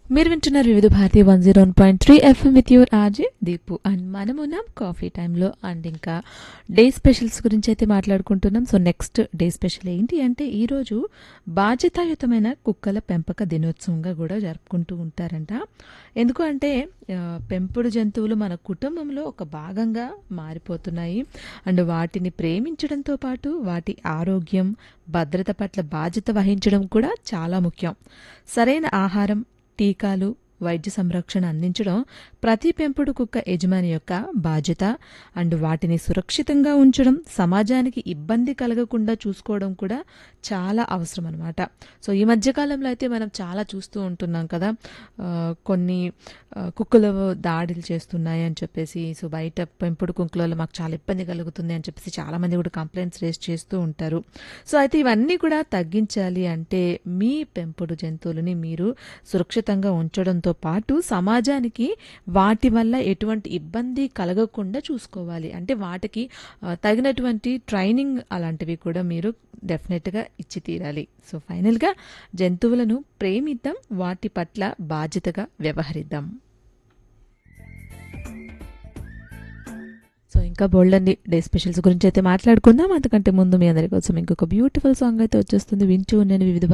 మీరు వింటున్నారు Vividh Bharati one zero one point three FM with your RJ Deepu and మనమున్నాం coffee టైంలో అండ్ ఇంకా డే స్పెషల్స్ గురించి అయితే మాట్లాడుకుంటున్నాం సో నెక్స్ట్ డే స్పెషల్ ఏంటి అంటే ఈరోజు బాధ్యతాయుతమైన కుక్కల పెంపక దినోత్సవంగా కూడా జరుపుకుంటూ ఉంటారంట ఎందుకు అంటే ఆ, పెంపుడు జంతువులు మన కుటుంబంలో ఒక భాగంగా మారిపోతున్నాయి అండ్ వాటిని ప్రేమించడంతో పాటు వాటి ఆరోగ్యం భద్రత పట్ల బాధ్యత వహించడం కూడా చాలా ముఖ్యం సరైన ఆహారం టీకాలు వైద్య సంరక్షణ అందించడం ప్రతి పెంపుడు కుక్క యజమాని యొక్క బాధ్యత అండ్ వాటిని సురక్షితంగా ఉంచడం సమాజానికి ఇబ్బంది కలగకుండా చూసుకోవడం కూడా చాలా అవసరం అనమాట సో ఈ మధ్యకాలంలో అయితే మనం చాలా చూస్తూ ఉంటున్నాం కదా ఆ, కొన్ని ఆ, కుక్కలు దాడులు చేస్తున్నాయి అని చెప్పేసి సో బయట పెంపుడు కుక్కలలో మాకు చాలా ఇబ్బంది కలుగుతుంది అని చెప్పేసి చాలా మంది కూడా కంప్లైంట్స్ రేస్ చేస్తూ ఉంటారు సో అయితే ఇవన్నీ కూడా తగ్గించాలి అంటే మీ పెంపుడు జంతువులని మీరు సురక్షితంగా ఉంచడంతో పాటు సమాజానికి వాటి వల్ల ఎటువంటి ఇబ్బంది కలగకుండా చూసుకోవాలి అంటే వాటికి ఆ, తగినటువంటి ట్రైనింగ్ అలాంటివి కూడా మీరు డెఫినెట్గా ఇచ్చి తీరాలి సో ఫైనల్గా జంతువులను ప్రేమిద్దాం వాటి పట్ల బాధ్యతగా వ్యవహరిద్దాం సో ఇంకా బోల్డన్ని డే స్పెషల్స్ గురించి అయితే మాట్లాడుకుందాం అంతకంటే ముందు మీ అందరి కోసం ఇంకొక బ్యూటిఫుల్ సాంగ్ అయితే వచ్చేస్తుంది వింటూ నేను వివిధ